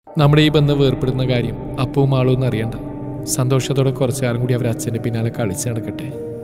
നമ്മുടെ ഈ ബന്ധം വേർപ്പെടുന്ന കാര്യം അപ്പവും ആളും ഒന്നും അറിയണ്ട സന്തോഷത്തോടെ കുറച്ചു കാലം കൂടി അവർ അച്ഛൻ്റെ പിന്നാലെ കളിച്ച് നടക്കട്ടെ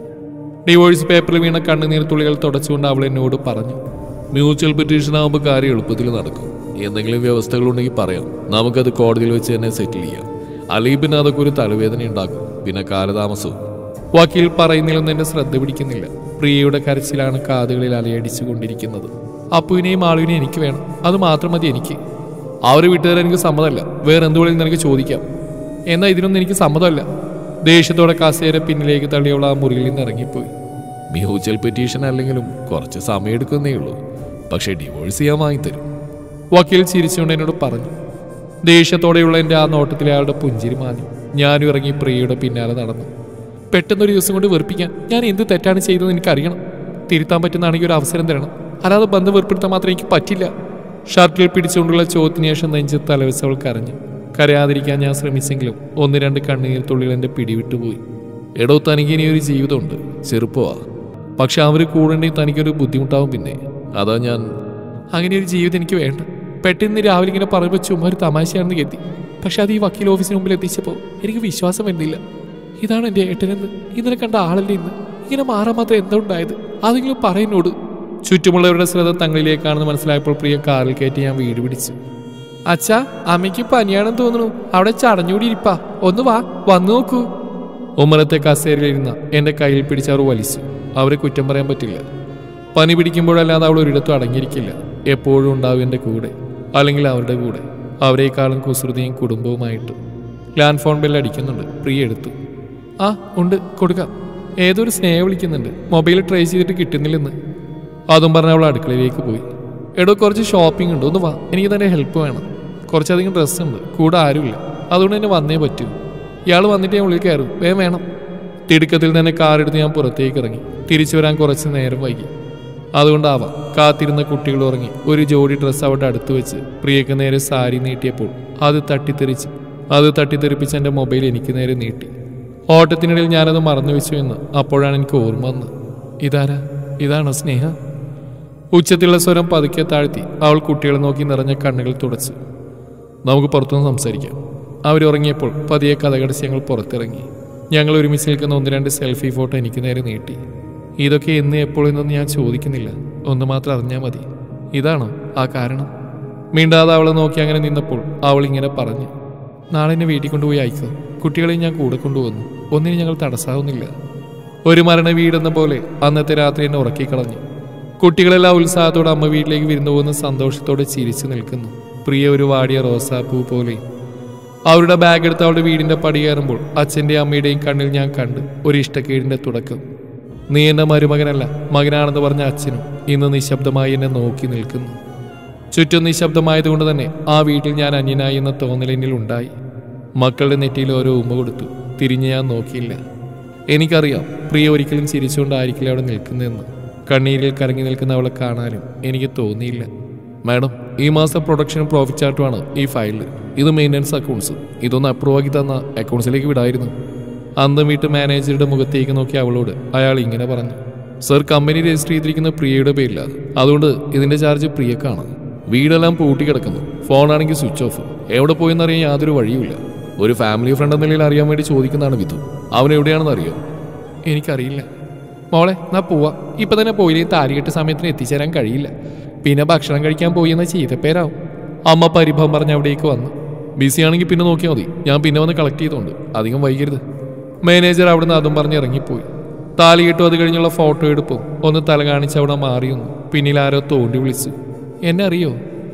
ഡിവോഴ്സ് പേപ്പറിൽ വീണ കണ്ണുനീർ തുള്ളികൾ തുടച്ചുകൊണ്ട് അവൾ എന്നോട് പറഞ്ഞു മ്യൂച്വൽ പെറ്റീഷൻ ആകുമ്പോൾ കാര്യം എളുപ്പത്തിൽ നടക്കും എന്തെങ്കിലും വ്യവസ്ഥകളുണ്ടെങ്കിൽ പറയാം നമുക്കത് കോടതിയിൽ വെച്ച് തന്നെ സെറ്റിൽ ചെയ്യാം അല്ലെങ്കിൽ പിന്നെ അതൊക്കെ ഒരു തലവേദന ഉണ്ടാക്കും പിന്നെ കാലതാമസവും വക്കീൽ പറയുന്നതിലൊന്നും എന്റെ ശ്രദ്ധ പിടിക്കുന്നില്ല പ്രിയയുടെ കരച്ചിലാണ് കാതുകളിൽ അലയടിച്ചു കൊണ്ടിരിക്കുന്നത് അപ്പുവിനെയും ആളുവിനെയും എനിക്ക് വേണം അത് മാത്രം മതി എനിക്ക് അവരെ വീട്ടുകാരെ എനിക്ക് സമ്മതമല്ല വേറെ എന്ത് വേണമെങ്കിലും എനിക്ക് ചോദിക്കാം എന്നാൽ ഇതിനൊന്നും എനിക്ക് സമ്മതമല്ല ദേഷ്യത്തോടെ കസേര പിന്നിലേക്ക് തള്ളിയവൾ ആ മുറിയിൽ നിന്ന് ഇറങ്ങിപ്പോയി മ്യൂച്വൽ പെറ്റീഷൻ അല്ലെങ്കിലും കുറച്ച് സമയം എടുക്കുന്നേ ഉള്ളൂ പക്ഷേ ഡിവോഴ്സ് ചെയ്യാൻ വാങ്ങിത്തരും വക്കീൽ ചിരിച്ചുകൊണ്ട് എന്നോട് പറഞ്ഞു ദേഷ്യത്തോടെയുള്ള എൻ്റെ ആ നോട്ടത്തിലെ അയാളുടെ പുഞ്ചിരി മാഞ്ഞു ഞാനും ഇറങ്ങി പ്രിയയുടെ പിന്നാലെ നടന്നു പെട്ടെന്നൊരു ദിവസം കൊണ്ട് വെറുപ്പിക്കാൻ ഞാൻ എന്ത് തെറ്റാണ് ചെയ്തതെന്ന് എനിക്കറിയണം തിരുത്താൻ പറ്റുന്നതാണെങ്കിൽ ഒരു അവസരം തരണം അല്ലാതെ ബന്ധം വെറുപ്പെടുത്താൻ മാത്രം എനിക്ക് പറ്റില്ല ഷർട്ടിൽ പിടിച്ചുകൊണ്ടുള്ള ചോദ്യത്തിന് ശേഷം നെഞ്ച് തലവെച്ച് അവൾ കരഞ്ഞു കരയാതിരിക്കാൻ ഞാൻ ശ്രമിച്ചെങ്കിലും ഒന്ന് രണ്ട് കണ്ണുനീർ തുള്ളികൾ എൻ്റെ പിടിവിട്ടുപോയി എടോ തനിക്ക് ഇനി ഒരു ജീവിതമുണ്ട് ചെറുപ്പമാ പക്ഷെ അവർ കൂടെണ്ടെങ്കിൽ തനിക്കൊരു ബുദ്ധിമുട്ടാവും പിന്നെ അതാ ഞാൻ അങ്ങനെ ഒരു ജീവിതം എനിക്ക് വേണ്ട പെട്ടെന്ന് രാവിലെ ഇങ്ങനെ പറയുമ്പോൾ ചുമ്മാ ഒരു തമാശയാണെന്ന് കരുതി പക്ഷെ അത് ഈ വക്കീൽ ഓഫീസിന് മുമ്പിൽ എത്തിച്ചപ്പോൾ എനിക്ക് വിശ്വാസം വരുന്നില്ല ഇതാണ് എൻ്റെ ഏട്ടനെന്ന് ഇന്നലെ കണ്ട ആളല്ലേ ഇന്ന് ഇങ്ങനെ മാറാൻ മാത്രം എന്താ ഉണ്ടായത് അതെങ്കിലും പറയുന്നോട് ചുറ്റുമുള്ളവരുടെ ശ്രദ്ധ തങ്ങളിലേക്കാണെന്ന് മനസ്സിലായപ്പോൾ പ്രിയ കാറിൽ കയറ്റി ഞാൻ വീട് പിടിച്ചു അച്ഛാ അമ്മയ്ക്ക് പനിയാണെന്ന് തോന്നുന്നു അവിടെ ചടഞ്ഞുകൂടി ഇരിപ്പാ ഒന്ന് വാ വന്നു നോക്കൂ ഉമ്മറത്തെ കസേരയിലിരുന്ന എൻ്റെ കയ്യിൽ പിടിച്ച് അവർ വലിച്ചു അവരെ കുറ്റം പറയാൻ പറ്റില്ല പനി പിടിക്കുമ്പോഴല്ലാതെ അവൾ ഒരിടത്തും അടങ്ങിയിരിക്കില്ല എപ്പോഴും ഉണ്ടാവും എൻ്റെ കൂടെ അല്ലെങ്കിൽ അവരുടെ കൂടെ അവരെക്കാളും കുസൃതിയും കുടുംബവുമായിട്ട് ലാൻഡ് ഫോൺ ബെല്ല് അടിക്കുന്നുണ്ട് പ്രിയ എടുത്തു ആ ഉണ്ട് കൊടുക്കാം ഏതൊരു സ്നേഹം വിളിക്കുന്നുണ്ട് മൊബൈൽ ട്രൈ ചെയ്തിട്ട് കിട്ടുന്നില്ലെന്ന് അതും പറഞ്ഞ് അവൾ അടുക്കളയിലേക്ക് പോയി എടോ കുറച്ച് ഷോപ്പിംഗ് ഉണ്ട് ഒന്ന് വാ എനിക്ക് തന്നെ ഹെൽപ്പ് വേണം കുറച്ചധികം ഡ്രസ്സ് ഉണ്ട് കൂടെ ആരുമില്ല അതുകൊണ്ട് തന്നെ വന്നേ പറ്റൂ ഇയാൾ വന്നിട്ട് ഞാൻ ഉള്ളിൽ കയറും വേഗം വേണം തിടുക്കത്തിൽ തന്നെ കാറെടുത്ത് ഞാൻ പുറത്തേക്ക് ഇറങ്ങി തിരിച്ചു വരാൻ കുറച്ച് നേരം വൈകി അതുകൊണ്ടാവാം കാത്തിരുന്ന കുട്ടികൾ ഉറങ്ങി ഒരു ജോഡി ഡ്രസ്സ് അവിടെ അടുത്ത് വെച്ച് പ്രിയക്ക് നേരെ സാരി നീട്ടിയപ്പോൾ അത് തട്ടിത്തെറിച്ച് അത് തട്ടിത്തെറിപ്പിച്ച് എൻ്റെ മൊബൈൽ എനിക്ക് നേരെ നീട്ടി ഓട്ടത്തിനിടയിൽ ഞാനത് മറന്നു വെച്ചു എന്ന് അപ്പോഴാണ് എനിക്ക് ഓർമ്മ വന്നത് ഇതാരാ ഇതാണോ സ്നേഹ ഉച്ചത്തിലുള്ള സ്വരം പതുക്കെ താഴ്ത്തി അവൾ കുട്ടികളെ നോക്കി നിറഞ്ഞ കണ്ണുകൾ തുടച്ചു നമുക്ക് പുറത്തുനിന്ന് സംസാരിക്കാം അവരുറങ്ങിയപ്പോൾ പതിയെ കഥകടച്ച് ഞങ്ങൾ പുറത്തിറങ്ങി ഞങ്ങൾ ഒരുമിച്ച് നിൽക്കുന്ന ഒന്ന് രണ്ട് സെൽഫി ഫോട്ടോ എനിക്ക് നേരെ നീട്ടി ഇതൊക്കെ എന്ന് എപ്പോഴെന്നൊന്നും ഞാൻ ചോദിക്കുന്നില്ല ഒന്ന് മാത്രം അറിഞ്ഞാൽ മതി ഇതാണോ ആ കാരണം മിണ്ടാതെ അവളെ നോക്കി അങ്ങനെ നിന്നപ്പോൾ അവൾ ഇങ്ങനെ പറഞ്ഞു നാളെ എന്നെ വീട്ടിൽ കൊണ്ടുപോയി അയക്കോ കുട്ടികളെയും ഞാൻ കൂടെ കൊണ്ടുവന്നു ഒന്നിനും ഞങ്ങൾ തടസ്സാവുന്നില്ല ഒരു മരണ വീടെന്ന പോലെ അന്നത്തെ രാത്രി എന്നെ ഉറക്കിക്കളഞ്ഞു കുട്ടികളെല്ലാം ഉത്സാഹത്തോടെ അമ്മ വീട്ടിലേക്ക് വിരുന്നു പോകുന്ന സന്തോഷത്തോടെ ചിരിച്ചു നിൽക്കുന്നു പ്രിയ ഒരു വാടിയ റോസാപ്പൂ പോലെ അവരുടെ ബാഗ് എടുത്ത് അവളുടെ വീടിന്റെ പടി കയറുമ്പോൾ അച്ഛൻ്റെയും അമ്മയുടെയും കണ്ണിൽ ഞാൻ കണ്ടു ഒരു ഇഷ്ടക്കേടിന്റെ തുടക്കം നീ എന്റെ മരുമകനല്ല മകനാണെന്ന് പറഞ്ഞ അച്ഛനും ഇന്ന് നിശബ്ദമായി എന്നെ നോക്കി നിൽക്കുന്നു ചുറ്റും നിശബ്ദമായതുകൊണ്ട് തന്നെ ആ വീട്ടിൽ ഞാൻ അന്യനായി എന്ന തോന്നൽ എന്നിൽ ഉണ്ടായി മക്കളുടെ നെറ്റിയിൽ ഓരോ ഉമ്മ കൊടുത്തു തിരിഞ്ഞ് ഞാൻ നോക്കിയില്ല എനിക്കറിയാം പ്രിയ ഒരിക്കലും ചിരിച്ചുകൊണ്ടായിരിക്കില്ല അവിടെ നിൽക്കുന്നതെന്ന് കണ്ണീരിൽ കറങ്ങി നിൽക്കുന്ന അവളെ കാണാനും എനിക്ക് തോന്നിയില്ല മാഡം ഈ മാസം പ്രൊഡക്ഷനും പ്രോഫിറ്റ് ചാർട്ടുമാണ് ഈ ഫയലിൽ ഇത് മെയിൻ്റനൻസ് അക്കൗണ്ട്സ് ഇതൊന്ന് അപ്രൂവ് ആക്കി തന്ന അക്കൗണ്ട്സിലേക്ക് വിടായിരുന്നു അന്തം വീട്ട് മാനേജറുടെ മുഖത്തേക്ക് നോക്കി അവളോട് അയാൾ ഇങ്ങനെ പറഞ്ഞു സർ കമ്പനി രജിസ്റ്റർ ചെയ്തിരിക്കുന്ന പ്രിയയുടെ പേരിലാണ് അതുകൊണ്ട് ഇതിന്റെ ചാർജ് പ്രിയക്കാണ് വീടെല്ലാം പൂട്ടിക്കിടക്കുന്നു ഫോണാണെങ്കിൽ സ്വിച്ച് ഓഫ് എവിടെ പോയെന്നറിയാൻ യാതൊരു വഴിയുമില്ല ഒരു ഫാമിലി ഫ്രണ്ട് എന്ന നിലയിൽ അറിയാൻ വേണ്ടി ചോദിക്കുന്നതാണ് വിധു അവൻ എവിടെയാണെന്ന് അറിയോ എനിക്കറിയില്ല മോളെ എന്നാ പോവാ ഇപ്പൊ തന്നെ പോയില്ലെങ്കിൽ താലികെട്ട് സമയത്തിന് എത്തിച്ചേരാൻ കഴിയില്ല പിന്നെ ഭക്ഷണം കഴിക്കാൻ പോയി എന്ന ചീത്തപ്പേരാവും അമ്മ പരിഭവം പറഞ്ഞ് അവിടേക്ക് വന്നു ബിസി ആണെങ്കിൽ പിന്നെ നോക്കിയാൽ മതി ഞാൻ പിന്നെ വന്ന് കളക്ട് ചെയ്തോണ്ട് അധികം വൈകരുത് മാനേജർ അവിടുന്ന് അതും പറഞ്ഞ് ഇറങ്ങിപ്പോയി താലികെട്ടും അത് കഴിഞ്ഞുള്ള ഫോട്ടോ എടുപ്പും ഒന്ന് തല കാണിച്ച് അവിടെ മാറിയൊന്നു പിന്നിൽ ആരോ തോണ്ടി വിളിച്ചു എന്നെ അറിയോ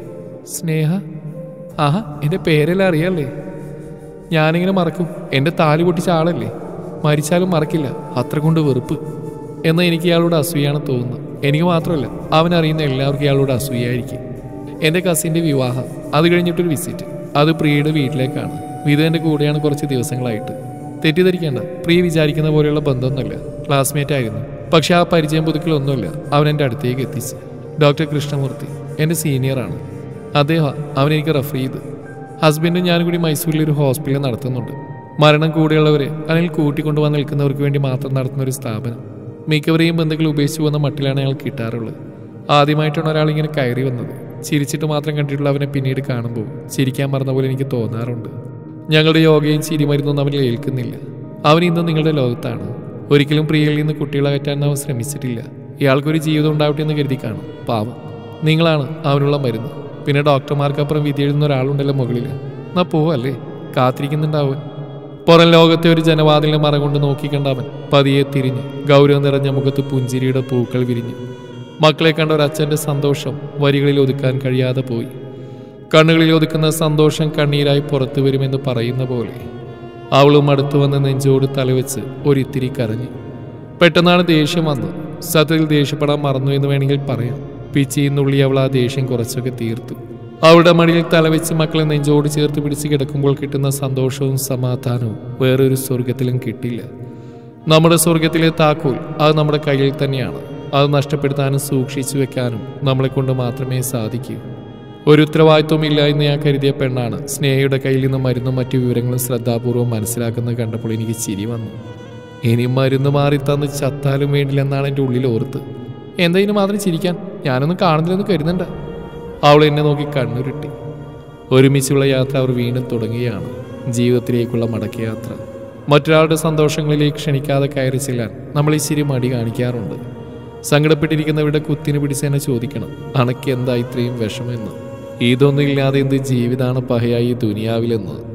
സ്നേഹ ആഹാ എൻ്റെ പേരെല്ലാം അറിയാല്ലേ ഞാനിങ്ങനെ മറക്കും എൻ്റെ താലി പൊട്ടിച്ച ആളല്ലേ മരിച്ചാലും മറക്കില്ല അത്ര കൊണ്ട് വെറുപ്പ് എന്നാൽ എനിക്ക് ഇയാളോട് അസൂയാണ് തോന്നുന്നത് എനിക്ക് മാത്രമല്ല അവൻ അറിയുന്ന എല്ലാവർക്കും ഇയാളോട് അസൂയായിരിക്കും എൻ്റെ കസിൻ്റെ വിവാഹം അത് കഴിഞ്ഞിട്ടൊരു വിസിറ്റ് അത് പ്രിയയുടെ വീട്ടിലേക്കാണ് വിധു എൻ്റെ കൂടെയാണ് കുറച്ച് ദിവസങ്ങളായിട്ട് തെറ്റിദ്ധരിക്കേണ്ട പ്രിയ വിചാരിക്കുന്ന പോലെയുള്ള ബന്ധമൊന്നുമല്ല ക്ലാസ്മേറ്റ് ആയിരുന്നു പക്ഷെ ആ പരിചയം പുതുക്കലൊന്നുമില്ല അവൻ എൻ്റെ അടുത്തേക്ക് എത്തിച്ച് ഡോക്ടർ കൃഷ്ണമൂർത്തി എൻ്റെ സീനിയറാണ് അദ്ദേഹം അവൻ എനിക്ക് റെഫർ ചെയ്ത് ഹസ്ബൻഡും ഞാനും കൂടി മൈസൂരിൽ ഒരു ഹോസ്പിറ്റൽ നടത്തുന്നുണ്ട് മരണം കൂടെയുള്ളവരെ അല്ലെങ്കിൽ കൂട്ടിക്കൊണ്ടുവന്ന് നിൽക്കുന്നവർക്ക് വേണ്ടി മാത്രം നടത്തുന്ന ഒരു സ്ഥാപനം മിക്കവരെയും ബന്ധുക്കൾ ഉപേക്ഷിച്ചു പോകുന്ന മട്ടിലാണ് ഞങ്ങൾ കിട്ടാറുള്ളത് ആദ്യമായിട്ടാണ് ഒരാൾ ഇങ്ങനെ കയറി വന്നത് ചിരിച്ചിട്ട് മാത്രം കണ്ടിട്ടുള്ള അവനെ പിന്നീട് കാണുമ്പോൾ ചിരിക്കാൻ മറന്ന പോലെ എനിക്ക് തോന്നാറുണ്ട് ഞങ്ങളുടെ യോഗയും ചിരിമരുന്നൊന്നും അവനിൽ ഏൽക്കുന്നില്ല അവൻ ഇന്ന് നിങ്ങളുടെ ലോകത്താണ് ഒരിക്കലും പ്രിയയിൽ നിന്ന് കുട്ടികളെ അകറ്റാൻ അവൻ ശ്രമിച്ചിട്ടില്ല ഇയാൾക്കൊരു ജീവിതം ഉണ്ടാവട്ടെ എന്ന് കരുതി കാണും പാവം നിങ്ങളാണ് അവനുള്ള മരുന്ന് പിന്നെ ഡോക്ടർമാർക്കപ്പുറം വിധി എഴുതുന്ന ഒരാളുണ്ടല്ലോ മുകളിൽ എന്നാ പോവല്ലേ കാത്തിരിക്കുന്നുണ്ടാവൻ പുറം ലോകത്തെ ഒരു ജനവാതിലിനെ മറകൊണ്ട് നോക്കിക്കണ്ട അവൻ പതിയെ തിരിഞ്ഞു ഗൗരവം നിറഞ്ഞ മുഖത്ത് പുഞ്ചിരിയുടെ പൂക്കൾ വിരിഞ്ഞു മക്കളെ കണ്ട ഒരു അച്ഛൻ്റെ സന്തോഷം വരികളിൽ ഒതുക്കാൻ കഴിയാതെ പോയി കണ്ണുകളിൽ ഒതുക്കുന്ന സന്തോഷം കണ്ണീരായി പുറത്തു വരുമെന്ന് പറയുന്ന പോലെ അവളും അടുത്തു വന്ന് നെഞ്ചോട് തലവെച്ച് ഒരിത്തിരി കരഞ്ഞു പെട്ടെന്നാണ് ദേഷ്യം വന്നത് സത്യത്തിൽ ദേഷ്യപ്പെടാൻ മറന്നു എന്ന് വേണമെങ്കിൽ പറയാം പിച്ചിന്നുള്ളി അവൾ ആ ദേഷ്യം കുറച്ചൊക്കെ തീർത്തു അവളുടെ മടിയിൽ തലവെച്ച് മക്കളെ നെഞ്ചോട് ചേർത്ത് പിടിച്ച് കിടക്കുമ്പോൾ കിട്ടുന്ന സന്തോഷവും സമാധാനവും വേറൊരു സ്വർഗത്തിലും കിട്ടില്ല നമ്മുടെ സ്വർഗത്തിലെ താക്കോൽ അത് നമ്മുടെ കയ്യിൽ തന്നെയാണ് അത് നഷ്ടപ്പെടുത്താനും സൂക്ഷിച്ചു വെക്കാനും നമ്മളെ കൊണ്ട് മാത്രമേ സാധിക്കൂ ഒരു ഉത്തരവാദിത്വം ഇല്ല എന്ന് ഞാൻ കരുതിയ പെണ്ണാണ് സ്നേഹയുടെ കയ്യിൽ നിന്ന് മരുന്നും മറ്റു വിവരങ്ങളും ശ്രദ്ധാപൂർവ്വം മനസ്സിലാക്കുന്നത് കണ്ടപ്പോൾ എനിക്ക് ചിരി വന്നു ഇനി മരുന്ന് മാറി തന്ന് ചത്താലും വേണ്ടില്ലെന്നാണ് എൻ്റെ ഉള്ളിൽ ഓർത്ത് എന്താ ഇതിന് മാത്രം ചിരിക്കാൻ ഞാനൊന്നും കാണുന്നില്ലെന്ന് കരുതണ്ട അവൾ എന്നെ നോക്കി കണ്ണുരുട്ടി ഒരുമിച്ചുള്ള യാത്ര അവർ വീണ്ടും തുടങ്ങുകയാണ് ജീവിതത്തിലേക്കുള്ള മടക്കയാത്ര മറ്റൊരാളുടെ സന്തോഷങ്ങളിലേക്ക് ക്ഷണിക്കാതെ കയറി ചെല്ലാൻ നമ്മൾ ഈ ചിരി മടി കാണിക്കാറുണ്ട് സങ്കടപ്പെട്ടിരിക്കുന്നവരുടെ കുത്തിന് പിടിച്ച് എന്നെ ചോദിക്കണം അണക്ക് എന്താ ഇത്രയും വിഷമെന്ന് ഇതൊന്നും ഇല്ലാതെ എന്ത് ജീവിതമാണ് പഹയായി ഈ ദുനിയാവിലെന്ന്